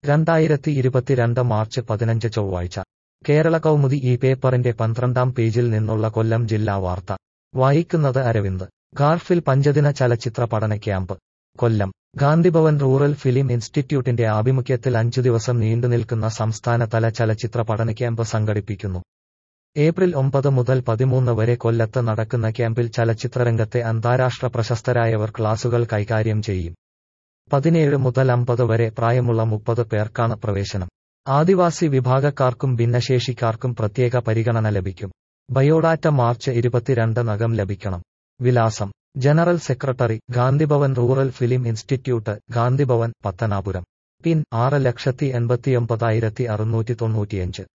രണ്ടായിരത്തി ഇരുപത്തിരണ്ട് മാർച്ച് പതിനഞ്ച് ചൊവ്വാഴ്ച കേരള കൗമുദി ഈ പേപ്പറിന്റെ പന്ത്രണ്ടാം പേജിൽ നിന്നുള്ള കൊല്ലം ജില്ലാ വാർത്ത വായിക്കുന്നത് അരവിന്ദ് ഗാർഫിൽ പഞ്ചദിന ചലച്ചിത്ര പഠന camp Kollam Gandhi Bhavan rural film ഇൻസ്റ്റിറ്റ്യൂട്ടിന്റെ ആഭിമുഖ്യത്തിൽ അഞ്ചു ദിവസം നീണ്ടുനിൽക്കുന്ന സംസ്ഥാനതല ചലച്ചിത്ര പഠന ക്യാമ്പ് സംഘടിപ്പിക്കുന്നു ഏപ്രിൽ ഒമ്പത് മുതൽ പതിമൂന്ന് വരെ കൊല്ലത്ത് നടക്കുന്ന ക്യാമ്പിൽ ചലച്ചിത്രരംഗത്തെ അന്താരാഷ്ട്ര പ്രശസ്തരായവർ ക്ലാസുകൾ കൈകാര്യം ചെയ്യും പതിനേഴ് മുതൽ അമ്പത് വരെ പ്രായമുള്ള മുപ്പത് പേർക്കാണ് പ്രവേശനം ആദിവാസി വിഭാഗക്കാർക്കും ഭിന്നശേഷിക്കാർക്കും പ്രത്യേക പരിഗണന ലഭിക്കും ബയോഡാറ്റ മാർച്ച് ഇരുപത്തിരണ്ട് നകം ലഭിക്കണം വിലാസം general secretary Gandhi Bhavan rural film institute Gandhi Bhavan Pathanapuram pin ആറ് ലക്ഷത്തി എൺപത്തിയൊമ്പതായിരത്തി അറുന്നൂറ്റി തൊണ്ണൂറ്റിയഞ്ച്